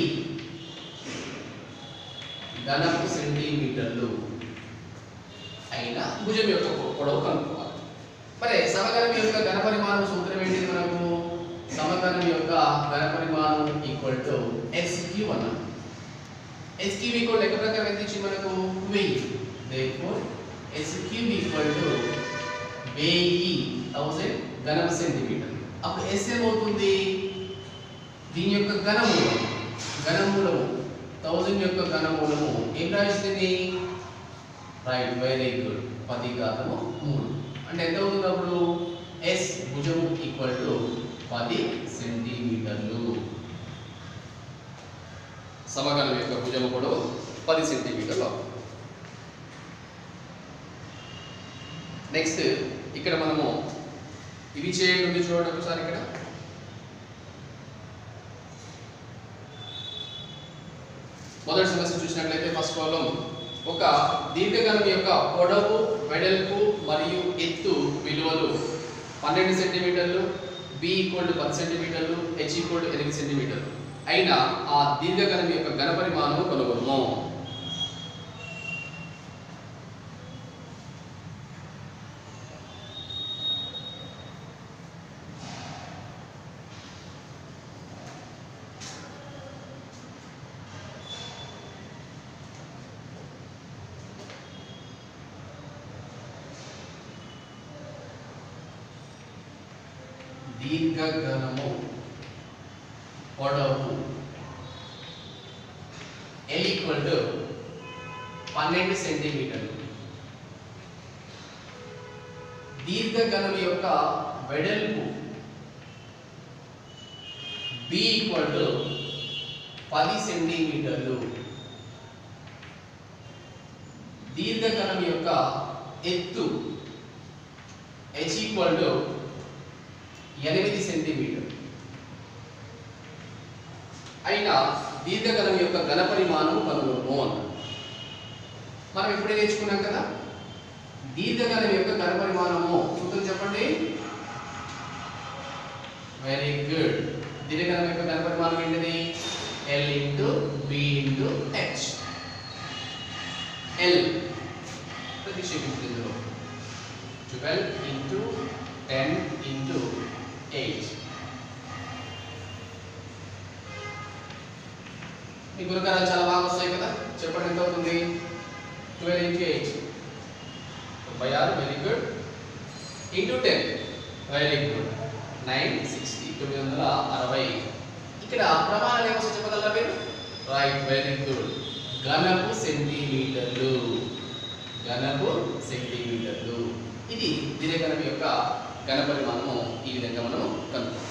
A: ఘనపు సెంటీమీటర్లు అయిన భుజం యొక్క పొ- పొడవు కనుక్కోవాలి మరి సమగలం యొక్క ఘన పరిమాణం సూత్రం ఏంటిది మనకు సమగలం యొక్క ఘన పరిమాణం ఈక్వల్ టు ఎక్స్ క్యూబ్ అన్నాం ఎక్స్ క్యూబ్ ఈక్వల్ లెక్క ప్రకారం ఎంత ఇచ్చింది మనకు వెయ్యి therefore X cube equal to వెయ్యి థౌసండ్ ఘనపు సెంటీమీటర్ అప్పుడు ఎస్ ఏమవుతుంది దీని యొక్క ఘనమూలం ఘనమూలము థౌసండ్ యొక్క ఘనమూలము ఏం రాస్తుంది రైట్ వెరీ గుడ్ పది ఘాతము మూడు అంటే ఎంత అవుతుంది అప్పుడు ఎస్ భుజము ఈక్వల్ టు పది సెంటీమీటర్లు సమగలం యొక్క భుజము పొడవు పది సెంటీమీటర్లు అవుతుంది నెక్స్ట్ ఇక్కడ మనము ఇవి చేయండి ఉంది చూడండి ఒకసారి ఇక్కడ మొదటి సమస్య చూసినట్లయితే ఫస్ట్ ప్రాబ్లం ఒక దీర్ఘగణం యొక్క పొడవు వెడల్పు మరియు ఎత్తు విలువలు పన్నెండు సెంటీమీటర్లు బి ఈక్వల్ టు పది సెంటీమీటర్లు హెచ్ ఈక్వల్ టు ఎనిమిది సెంటీమీటర్లు అయినా ఆ దీర్ఘగణం యొక్క ఘన పరిమాణం కనుగొను దీర్ఘగణము పొడవు ఎల్ ఈక్వల్ టు పన్నెండు సెంటీమీటర్లు దీర్ఘగణం యొక్క వెడల్పు బి ఈక్వల్ టు పది సెంటీమీటర్లు దీర్ఘగణం యొక్క ఎత్తు హెచ్ ఈక్వల్ టు ఎనిమిది సెంటీమీటర్ అయినా దీర్ఘగణం యొక్క ఘన పరిమాణం కనుగొను అన్నాడు మనం ఇప్పుడే నేర్చుకున్నాం కదా దీర్ఘగణం యొక్క ఘన పరిమాణము సూత్రం చెప్పండి వెరీ గుడ్ దీర్ఘగణం యొక్క ఘన పరిమాణం ఏంటిది L into B into H L ప్రతిక్షేపించింది ఇందులో twelve into ten into eight ఈ గుణకారాలు చాలా బాగా వస్తాయి కదా చెప్పండి ఎంత అవుతుంది ట్వెల్వ్ ఇంటూ ఎయిట్ తొంభై ఆరు very good into ten very good nine sixty తొమ్మిది వందల అరవై ఇక్కడ ప్రమాణాలు ఏమో చెప్పగలరా మీరు రైట్ వెరీ గుడ్ ఘనపు సెంటీమీటర్లు ఘనపు సెంటీమీటర్లు ఇది దినగణం యొక్క ఘన పరిమాణము ఈ విధంగా మనం కనుక్కుంటాం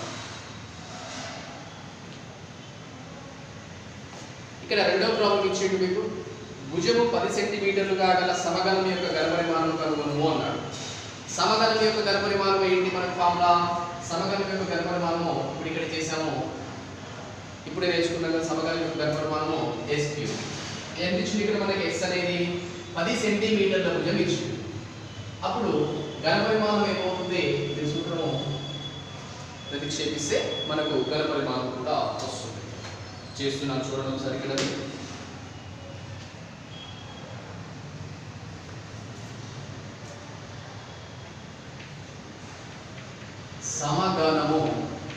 A: ఇక్కడ రెండో ప్రాబ్లం ఇచ్చేది మీకు భుజము పది సెంటీమీటర్లుగా గల సమగలం యొక్క ఘనపరిమాణం కనుగొను అన్నాడు సమగలం యొక్క ఘనపరిమాణం ఏంటి మనకు ఫార్ములా సమగలం యొక్క ఘనపరిమాణము ఇప్పుడు ఇక్కడ చేసాము ఇప్పుడే నేర్చుకున్నాం కదా సమగలం యొక్క ఘనపరిమాణము ఎస్ క్యూ ఎంత ఇచ్చింది ఇక్కడ మనకి ఎస్ అనేది పది సెంటీమీటర్ల భుజం ఇచ్చింది అప్పుడు ఘనపరిమాణం ఏమవుతుంది దీని సూత్రము ప్రతిక్షేపిస్తే మనకు ఘనపరిమాణం కూడా వస్తుంది చేస్తున్నాను చూడండి ఒకసారి ఇక్కడ సమగణము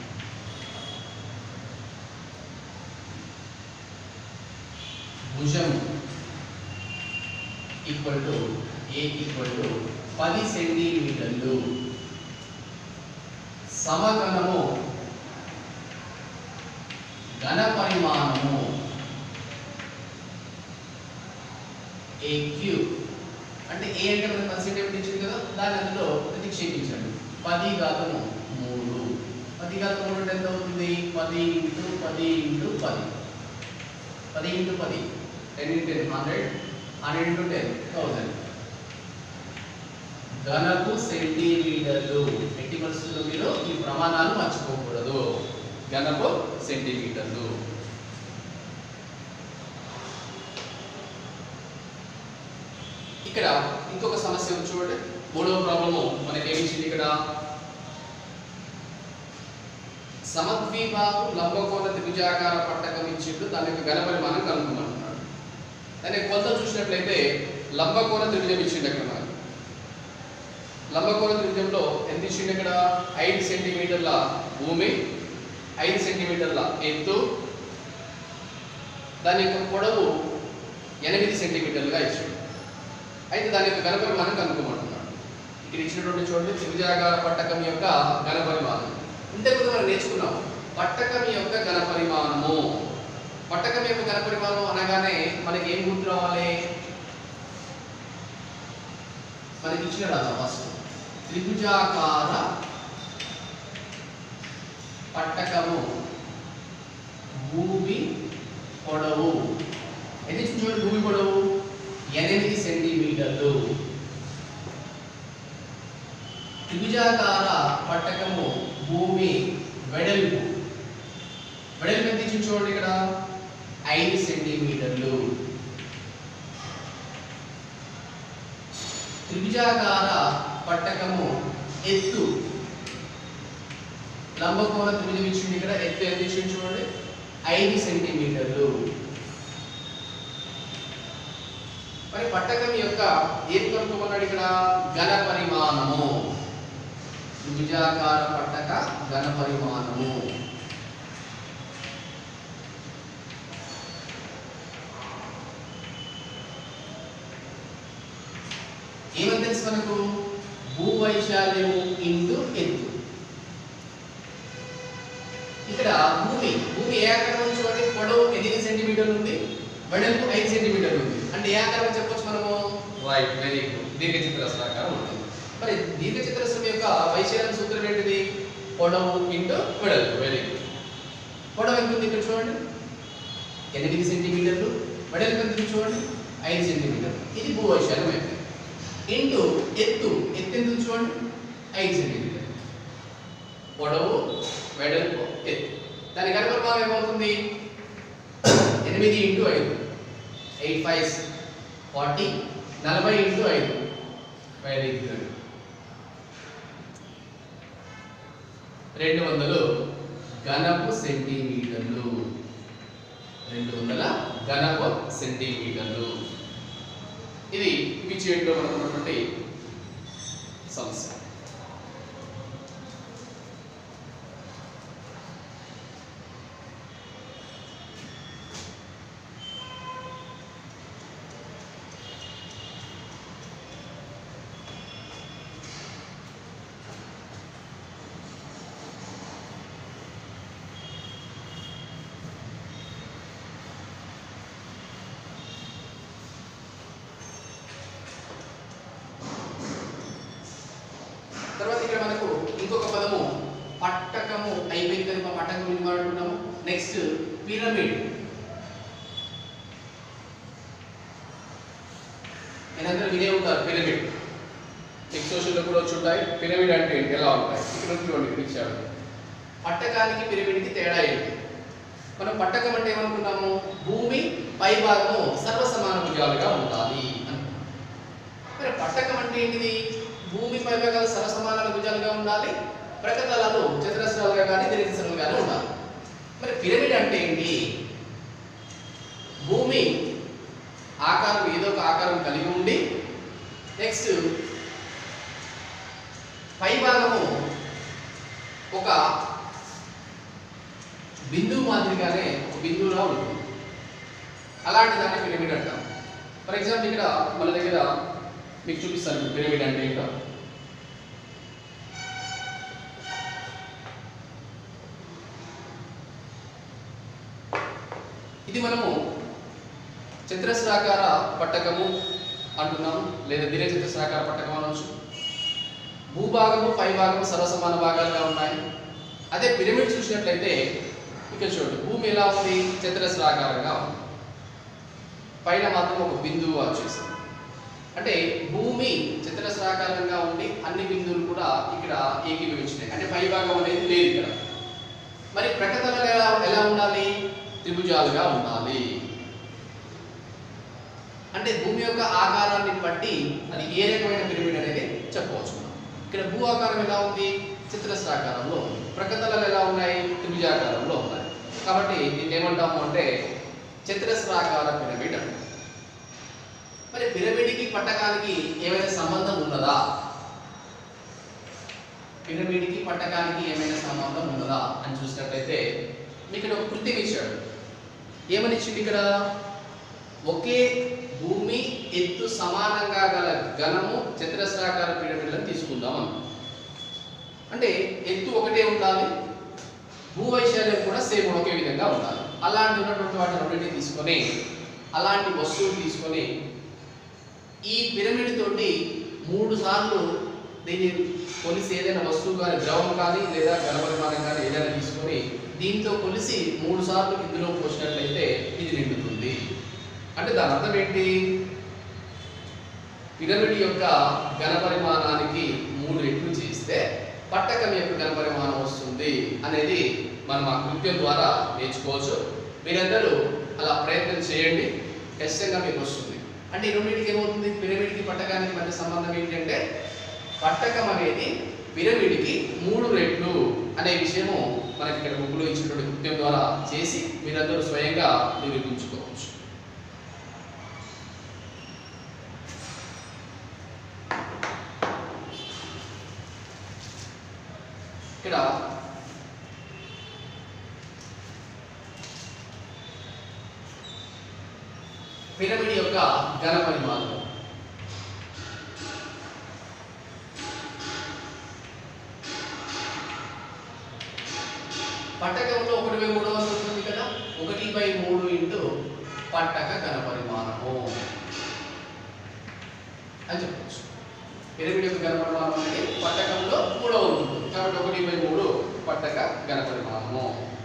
A: భుజం equal to A equal to పది సెంటీమీటర్లు సమగణము ఘన పరిమాణము ఏ క్యూబ్ అంటే ఏ అంటే మనకు పది సెంటీమీటర్ ఇచ్చింది కదా దాన్ని అందులో ప్రతిక్షేపించండి పది ఘాతము మూడు పది ఘాతం మూడు అంటే ఎంత అవుతుంది పది ఇంటూ పది ఇంటూ పది పది ఇంటూ పది ten into ten hundred hundred into ten thousand ఘనపు సెంటీమీటర్లు ఎట్టి పరిస్థితుల్లో మీరు ఈ ప్రమాణాలు మర్చిపోకూడదు ఘనపు సెంటీమీటర్లు ఇక్కడ ఇంకొక సమస్య ఉంది చూడండి మూడవ ప్రాబ్లము మనకి ఏమి ఇచ్చింది ఇక్కడ సమద్వీపాకు లంబకోణ త్రిభుజాకార పట్టకం ఇచ్చిండు దాని యొక్క ఘన పరిమాణం కనుక్కోమంటున్నాడు దాని కొలత చూసినట్లయితే లంబకోణ త్రిభుజం ఇచ్చిండు అక్కడ మనకి లంబకోణ త్రిభుజంలో ఎంత ఇచ్చిండు ఇక్కడ ఐదు సెంటీమీటర్ల భూమి ఐదు సెంటీమీటర్ల ఎత్తు దాని యొక్క పొడవు ఎనిమిది సెంటీమీటర్లుగా ఇచ్చాడు అయితే దాని యొక్క ఘనపరిమాణం కనుక్కోమంటున్నాడు ఇక్కడ ఇచ్చినటువంటి చూడండి త్రిభుజాకార పట్టకం యొక్క ఘనపరిమాణం ఇంతకుముందు మనం నేర్చుకున్నాం పట్టకం యొక్క ఘనపరిమాణము పట్టకం యొక్క ఘనపరిమాణం అనగానే మనకి ఏం గుర్తు రావాలి మనకి ఇచ్చిన రాజా ఫస్ట్ త్రిభుజాకార పట్టకము భూమి పొడవు ఎన్ని చూడండి భూమి పొడవు ఎనిమిది సెంటీమీటర్లు త్రిభుజాకార పట్టకము భూమి వెడల్పు వెడల్పు ఎంత ఇచ్చింది చూడండి ఇక్కడ ఐదు సెంటీమీటర్లు త్రిభుజాకార పట్టకము ఎత్తు లంబకోణ త్రిభుజం ఇచ్చింది ఇక్కడ ఎత్తు ఎంత ఇచ్చింది చూడండి ఐదు సెంటీమీటర్లు మరి పట్టకం యొక్క ఏం కనుక్కోమన్నాడు ఇక్కడ ఘన పరిమాణము త్రిభుజాకార పట్టక ఘన పరిమాణము ఏమని తెలుసు మనకు భూవైశాల్యము ఇంటూ ఎత్తు ఇక్కడ భూమి భూమి ఏ ఆకారం ఉంది చూడండి పొడవు ఎనిమిది సెంటీమీటర్లు ఉంది వెడల్పు ఐదు సెంటీమీటర్లు ఉంది అంటే ఏ ఆకారం చెప్పొచ్చు మనము రైట్ వెరీ గుడ్ దీర్ఘచతురస్రాకారం ఉంటుంది మరి దీర్ఘచతురస్రం యొక్క వైశాల్యం సూత్రం ఏంటిది పొడవు ఇంటూ వెడల్పు వెరీ గుడ్ పొడవు ఎంత ఉంది ఇక్కడ చూడండి ఎనిమిది సెంటీమీటర్లు వెడల్పు ఎంత ఉంది చూడండి ఐదు సెంటీమీటర్లు ఇది భూవైశాల్యం అయిపోయింది ఇంటూ ఎత్తు ఎత్తు ఎంత ఉంది చూడండి ఐదు సెంటీమీటర్లు పొడవు వెడల్పు ఎత్తు దాని గర్భభాగం ఏమవుతుంది ఎనిమిది ఇంటూ ఐదు ఎయిట్ ఫైవ్ ఫార్టీ నలభై ఇంటూ ఐదు వెరీ గుడ్ రెండు వందలు ఘనపు సెంటీమీటర్లు రెండు వందల ఘనపు సెంటీమీటర్లు ఇది ఇవి చేయడంలో మనకు ఉన్నటువంటి సమస్య మనకు ఇంకొక పదము పట్టకము అయిపోయింది కదా మా పట్టకం గురించి మాట్లాడుకున్నాము నెక్స్ట్ పిరమిడ్ నేనందరూ వినే ఉంటారు పిరమిడ్ మీకు సోషల్లో కూడా వచ్చి ఉంటాయి పిరమిడ్ అంటే ఏంటి ఎలా ఉంటాయి ఇక్కడ చూడండి ఇక్కడ ఇచ్చాడు పట్టకానికి పిరమిడ్కి తేడా ఏంటి మనం పట్టకం అంటే ఏమనుకున్నాము భూమి పై భాగము సర్వసమాన భుజాలుగా ఉండాలి అనుకున్నాం మరి పట్టకం అంటే ఏంటిది భూమి పై భాగాలు సర్వసమాన భుజాలుగా ఉండాలి ప్రకతలాలు చతురస్రాలుగా కానీ దీర్ఘసరంగా కానీ ఉండాలి మరి పిరమిడ్ అంటే ఏంటి భూమి ఆకారం ఏదో ఒక ఆకారం కలిగి ఉండి నెక్స్ట్ పై భాగము ఒక బిందువు మాదిరిగానే ఒక బిందువులా ఉంటుంది అలాంటి దాన్ని పిరమిడ్ అంటాం ఫర్ ఎగ్జాంపుల్ ఇక్కడ మన దగ్గర మీకు చూపిస్తాను ఇప్పుడు పిరమిడ్ అంటే ఏంటో ఇది మనము చతురస్రాకార పట్టకము అంటున్నాము లేదా దీర్ఘ చతురస్రాకార పట్టకం అనవచ్చు భూభాగము పై భాగము సర్వసమాన భాగాలుగా ఉన్నాయి అదే పిరమిడ్ చూసినట్లయితే ఇక్కడ చూడండి భూమి ఎలా ఉంది చతురస్రాకారంగా ఉంది పైన మాత్రం ఒక బిందువు వచ్చేసింది అంటే భూమి చతురస్రాకారంగా ఉండి అన్ని బిందువులు కూడా ఇక్కడ ఏకీభవించినాయి అంటే పై భాగం అనేది లేదు ఇక్కడ మరి ప్రకటనలు ఎలా ఎలా ఉండాలి త్రిభుజాలుగా ఉండాలి అంటే భూమి యొక్క ఆకారాన్ని బట్టి అది ఏ రకమైన పిరమిడ్ అనేది చెప్పవచ్చు మనం. ఇక్కడ భూ ఆకారం ఎలా ఉంది చతురస్రాకారంలో ఉంది ప్రకటనలు ఎలా ఉన్నాయి త్రిభుజాకారంలో ఉన్నాయి కాబట్టి దీన్ని ఏమంటాము అంటే చతురస్రాకార పిరమిడ్ అంటాం మరి పిరమిడ్కి పట్టకానికి ఏమైనా సంబంధం ఉన్నదా పిరమిడ్కి పట్టకానికి ఏమైనా సంబంధం ఉన్నదా అని చూసినట్లయితే మీకు ఇక్కడ ఒక కృత్యం ఇచ్చాడు ఏమని ఇచ్చింది ఇక్కడ ఒకే భూమి ఎత్తు సమానంగా గల ఘనము చతురస్రాకార పిరమిడ్లను తీసుకుందాం అన్నాం అంటే ఎత్తు ఒకటే ఉండాలి భూవైశాల్యం కూడా సేమ్ ఒకే విధంగా ఉండాలి అలాంటి ఉన్నటువంటి వాటిని రెండింటిని తీసుకొని అలాంటి వస్తువులు తీసుకొని ఈ పిరమిడ్ తోటి మూడు సార్లు దీన్ని కొలిసి ఏదైనా వస్తువు కానీ ద్రవం కానీ లేదా ఘనపరిమాణం కానీ ఏదైనా తీసుకొని దీంతో కొలిసి మూడు సార్లు ఇందులో పోసినట్లయితే ఇది నిండుతుంది అంటే దాని అర్థం ఏంటి పిరమిడ్ యొక్క ఘనపరిమాణానికి మూడు రెట్లు చేస్తే పట్టకం యొక్క ఘనపరిమాణం వస్తుంది అనేది మనం ఆ కృత్యం ద్వారా నేర్చుకోవచ్చు మీరందరూ అలా ప్రయత్నం చేయండి ఖచ్చితంగా మీకు వస్తుంది అంటే ఈ రెండింటికి ఏమవుతుంది పిరమిడ్కి పట్టకానికి మధ్య సంబంధం ఏంటంటే పట్టకం అనేది పిరమిడ్కి మూడు రెట్లు అనే విషయము మనకి ఇక్కడ బుక్లో ఇచ్చినటువంటి కృత్యం ద్వారా చేసి మీరందరూ స్వయంగా నిరూపించుకోవచ్చు ఇక్కడ పిరమిడ్ యొక్క ఘన పరిమాణం పట్టకంలో ఒకటి బై మూడు వందలు ఉంటుంది కదా ఒకటి బై మూడు ఇంటూ పట్టక ఘన పరిమాణము అని చెప్పచ్చు పిరమిడ్ యొక్క ఘన పరిమాణం అనేది పట్టకంలో మూడవ ఉంటుంది కాబట్టి ఒకటి బై మూడు పట్టక ఘన పరిమాణము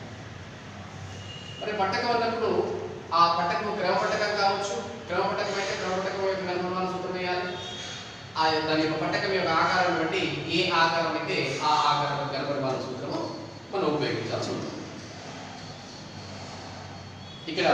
A: మరి పట్టకం అన్నప్పుడు ఆ పట్టకం క్రమ పట్టకం కావచ్చు క్రమ పట్టకం అయితే క్రమ పట్టకం యొక్క ఘన పరిమాణం సూత్రం వేయాలి ఆ దాని యొక్క పట్టకం యొక్క ఆకారం బట్టి ఏ ఆకారం అయితే ఆ ఆకారం యొక్క ఘన పరిమాణ సూత్రము మనం ఉపయోగించాల్సి ఉంటుంది ఇక్కడ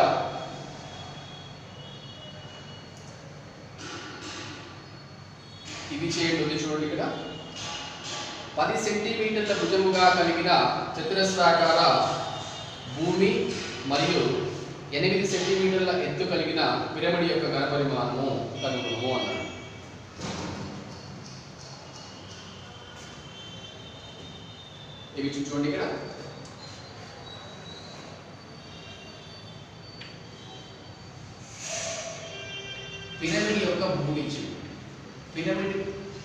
A: ఇది చేయండి ఉంది చూడండి ఇక్కడ పది సెంటీమీటర్ల భుజముగా కలిగిన చతురస్రాకార భూమి మరియు ఎనిమిది సెంటీమీటర్ల ఎత్తు కలిగిన పిరమిడ్ యొక్క ఘనపరిమాణము కనుగొనము అన్నాడు ఇవి చూడండి ఇక్కడ పిరమిడ్ యొక్క భూమి ఇచ్చింది పిరమిడ్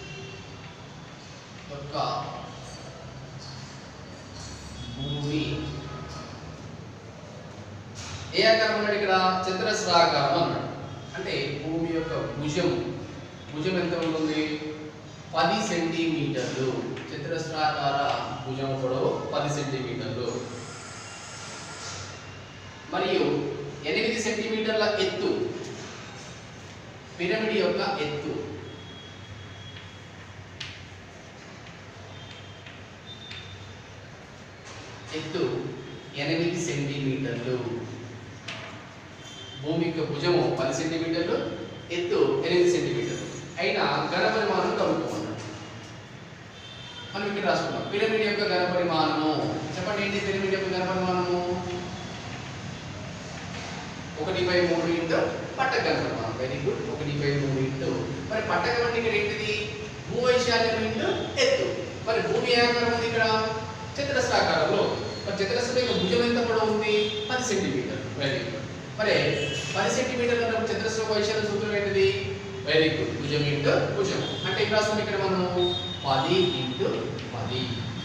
A: యొక్క భూమి ఏ ఆకారం అన్నాడు ఇక్కడ చతురస్రాకారం అన్నాడు అంటే భూమి యొక్క భుజం భుజం ఎంత ఉంటుంది పది సెంటీమీటర్లు చతురస్రాకార భుజం పొడవు పది సెంటీమీటర్లు మరియు ఎనిమిది సెంటీమీటర్ల ఎత్తు పిరమిడ్ యొక్క ఎత్తు ఎత్తు ఎనిమిది సెంటీమీటర్లు భూమి యొక్క భుజము పది సెంటీమీటర్లు ఎత్తు ఎనిమిది సెంటీమీటర్లు అయినా ఘన పరిమాణం కనుక్కోమన్నాడు మనం ఇక్కడ రాసుకున్నాం పిరమిడ్ యొక్క ఘన పరిమాణము చెప్పండి ఏంటి పిరమిడ్ యొక్క ఘన పరిమాణము ఒకటి బై మూడు ఇంటూ పట్టక ఘన పరిమాణం వెరీ గుడ్ ఒకటి బై మూడు ఇంటూ మరి పట్టకం అంటే ఇక్కడ ఏంటిది భూవైశాల్యం ఇంటూ ఎత్తు మరి భూమి ఏ ఆకారం ఉంది ఇక్కడ చతురస్రాకారంలో మరి చతురస్రం యొక్క భుజం ఎంత పొడవు ఉంది పది సెంటీమీటర్ వెరీ గుడ్ మరి పది సెంటీమీటర్ల అన్నప్పుడు చతురస్ర వైశాల్య సూత్రం ఏంటిది వెరీ గుడ్ భుజం ఇంటూ భుజం అంటే ఇక్కడ రాస్తాం ఇక్కడ మనము పది ఇంటూ పది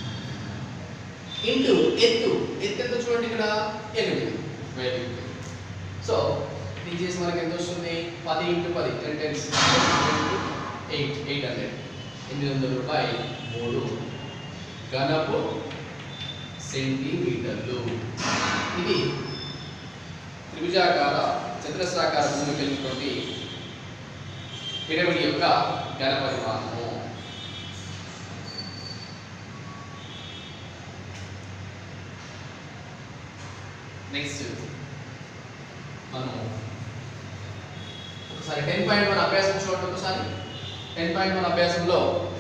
A: ఇంటూ ఎత్తు ఎత్తు ఎంత చూడండి ఇక్కడ ఎనిమిది వెరీ గుడ్ సో ఇది చేసి మనకి ఎంత వస్తుంది పది ఇంటూ పది ten tens eight eight hundred ఎనిమిది వందల బై మూడు ఘనపు సెంటీమీటర్లు ఇది త్రిభుజాకార చతురస్రాకార భూమి కలిగినటువంటి పిరమిడ్ యొక్క ఘన పరిమాణము నెక్స్ట్ మనం ఒకసారి టెన్ పాయింట్ వన్ అభ్యాసం చూడండి ఒకసారి టెన్ పాయింట్ వన్ అభ్యాసంలో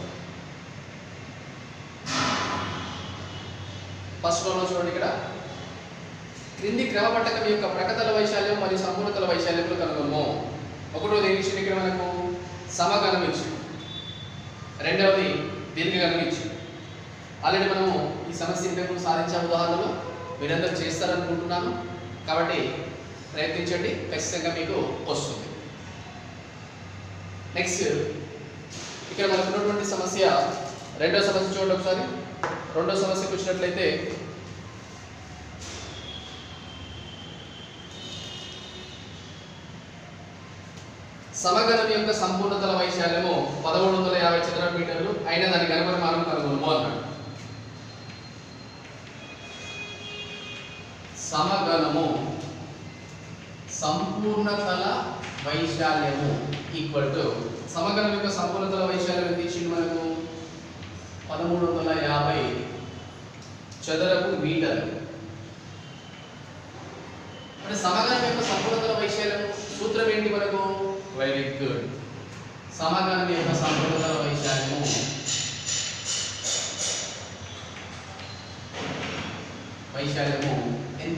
A: ఫస్ట్ లో చూడండి ఇక్కడ క్రింది క్రమపట్టకం యొక్క ప్రకతల వైశాల్యం మరియు సంపూర్ణతల వైశాల్యంలో కనుగొనము ఒకటోది ఏమి ఇచ్చింది ఇక్కడ మనకు సమగణం ఇచ్చింది రెండవది దీర్ఘగణం ఇచ్చింది ఆల్రెడీ మనము ఈ సమస్య ఇంతకు సాధించే ఉదాహరణలో మీరందరూ చేస్తారనుకుంటున్నాను కాబట్టి ప్రయత్నించండి ఖచ్చితంగా మీకు వస్తుంది నెక్స్ట్ ఇక్కడ మనకు ఉన్నటువంటి సమస్య రెండో సమస్య చూడండి ఒకసారి రెండో సమస్యకు వచ్చినట్లయితే సమగణం యొక్క సంపూర్ణతల వైశాల్యము పదమూడు వందల యాభై చదర మీటర్లు అయిన దాని ఘనపరిమాణం కనుగొనము అన్నాడు సమగణము సంపూర్ణతల వైశాల్యము ఈక్వల్ టు సమగణం యొక్క సంపూర్ణతల వైశాల్యం ఎంత ఇచ్చింది మనకు పదమూడు వందల యాభై చదరపు మీటర్ అంటే సమగణం యొక్క సంపూర్ణతల వైశాల్యం సూత్రం ఏంటి మనకు వెరీ గుడ్ సమగణం యొక్క సంపూర్ణతల వైశాల్యము వైశాల్యము ఎంత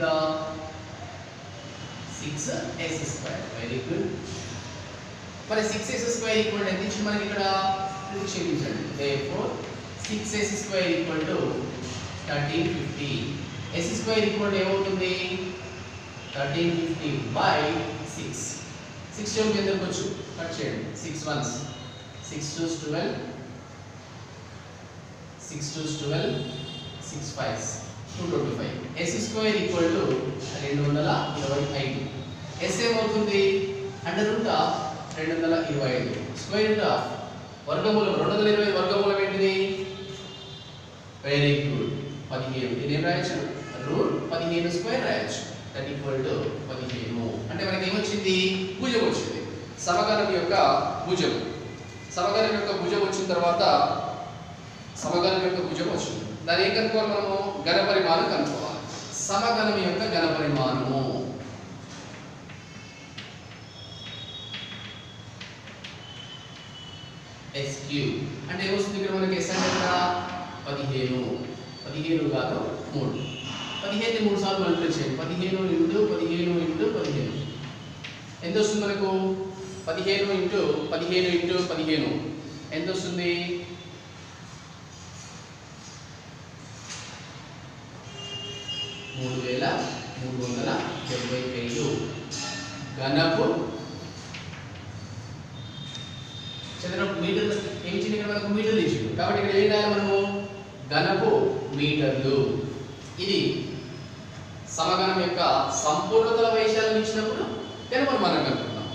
A: six yes square very good మరి సిక్స్ ఎస్ స్క్వేర్ ఈక్వల్ ఎంత ఇచ్చింది మనకి ఇక్కడ ఇది క్షమించండి therefore six yes square equal to thirteen fifty s square equal ఏమవుతుంది thirteen fifty by six six two ఎందుకు వచ్చు కట్ చేయండి six ones six twos twelve six twos twelve six fives two twenty five s square equal to రెండు వందల ఇరవై ఐదు yes ఏమవుతుంది under root of రెండు వందల ఇరవై ఐదు స్క్వేర్ రూట్ ఆఫ్ వర్గమూలం రెండు వందల ఇరవై ఐదు వర్గమూలం ఏంటిది వెరీ గుడ్ పదిహేను దీని ఏం రాయొచ్చు రూట్ పదిహేను స్క్వేర్ రాయొచ్చు దట్ ఈక్వల్ టు పదిహేను అంటే మనకి ఏమొచ్చింది భుజం వచ్చింది సమగణం యొక్క భుజం సమగణం యొక్క భుజం వచ్చిన తర్వాత సమగణం యొక్క భుజం వచ్చింది దాన్ని ఏం కనుక్కోవాలి మనము ఘన పరిమాణం కనుక్కోవాలి సమగణం యొక్క ఘన పరిమాణము ఎస్ క్యూబ్ అంటే ఏమొస్తుంది ఇక్కడ మనకి ఎస్ అంటే ఎంత పదిహేను పదిహేను కాదు మూడు పదిహేను మూడు సార్లు మల్టిప్లై చేయండి పదిహేను ఇంటూ పదిహేను ఇంటూ పదిహేను ఎంత వస్తుంది మనకు పదిహేను ఇంటూ పదిహేను ఇంటూ పదిహేను ఎంత వస్తుంది మూడు వేల మూడు వందల డెబ్బై ఐదు ఘనపు చదరపు మీటర్లు ఏమి ఇచ్చింది ఇక్కడ మనకు మీటర్లు ఇచ్చింది కాబట్టి ఇక్కడ ఏం రాయాలి మనము ఘనపు మీటర్లు ఇది సమగణం యొక్క సంపూర్ణతల వైశాల్యం ఇచ్చినప్పుడు కనుక మనం కనుక్కున్నాం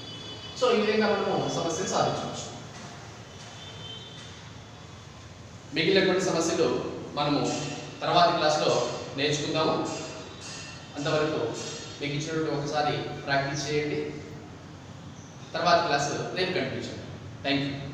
A: సో ఈ విధంగా మనము సమస్యను సాధించవచ్చు మిగిలినటువంటి సమస్యలు మనము తర్వాతి క్లాస్లో నేర్చుకుందాము అంతవరకు మీకు ఇచ్చినటువంటి ఒకసారి ప్రాక్టీస్ చేయండి తర్వాత క్లాస్ రేపు కంటిన్యూ చేయండి థ్యాంక్ యూ